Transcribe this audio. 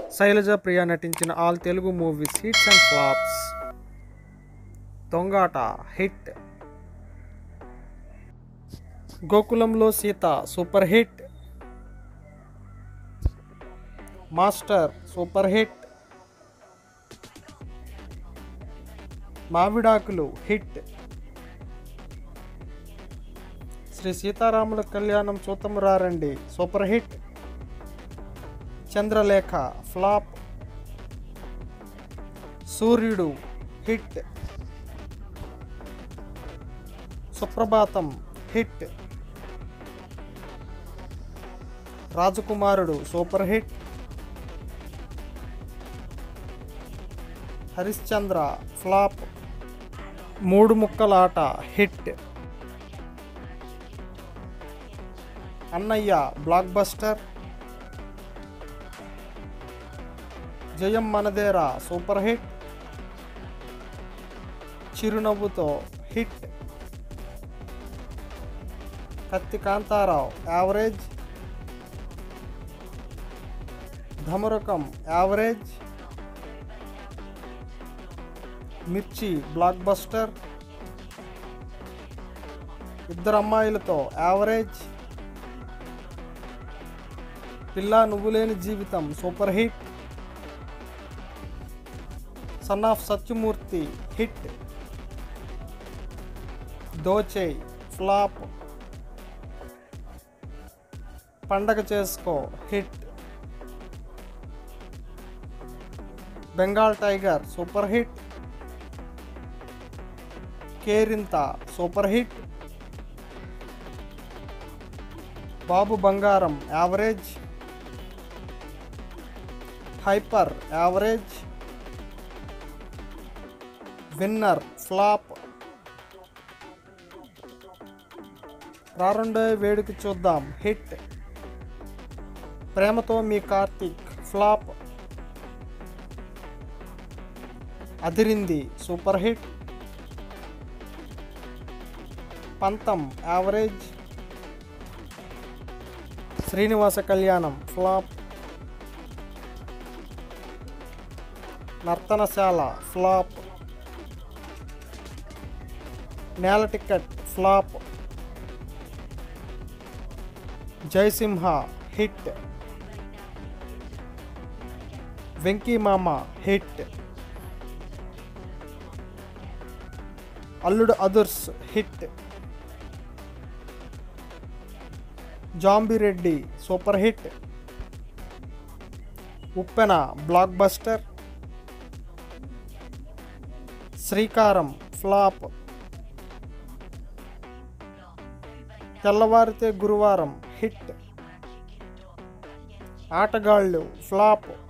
శైలజ ప్రియ నటించిన all Telugu movies hits and flops Dongata hit Gokulamlo Seetha super hit Master super hit Mavidakulu hit Sri Seetharamula Kalyanam Chuthamu Rarandi super hit Chandralekha flop Suryudu hit Suprabhatam hit Rajakumarudu super hit Harishchandra flop Moodu Mukkalata hit Annayya blockbuster Jayam Manadera super hit Chirunavvutho hit Katti Kantharao average Dhamarakam average Mirchi blockbuster Iddaru Ammayilatho average Pilla Nuvvuleni Jeevitham super hit son of Satyamurthy hit దోచే flop పండగ చేసుకో hit Bengal tiger super hit Kerintha super hit బాబు బంగారం average hyper average winner flop రారండో వేడుక చూద్దాం hit ప్రేమతో మీ Karthik flop అదిరింది super hit పంతం average Srinivasa కళ్యాణం flop Nartanasala flop నేల ticket flop Jayasimha hit Venky మామ హిట్ అల్లుడు అదుర్స్ హిట్ జాంబిరెడ్డి సూపర్ హిట్ ఉప్పెన బ్లాక్ బస్టర్ శ్రీకారం ఫ్లాప్ తెల్లవారితే గురువారం హిట్ ఆటగాళ్ళు ఫ్లాప్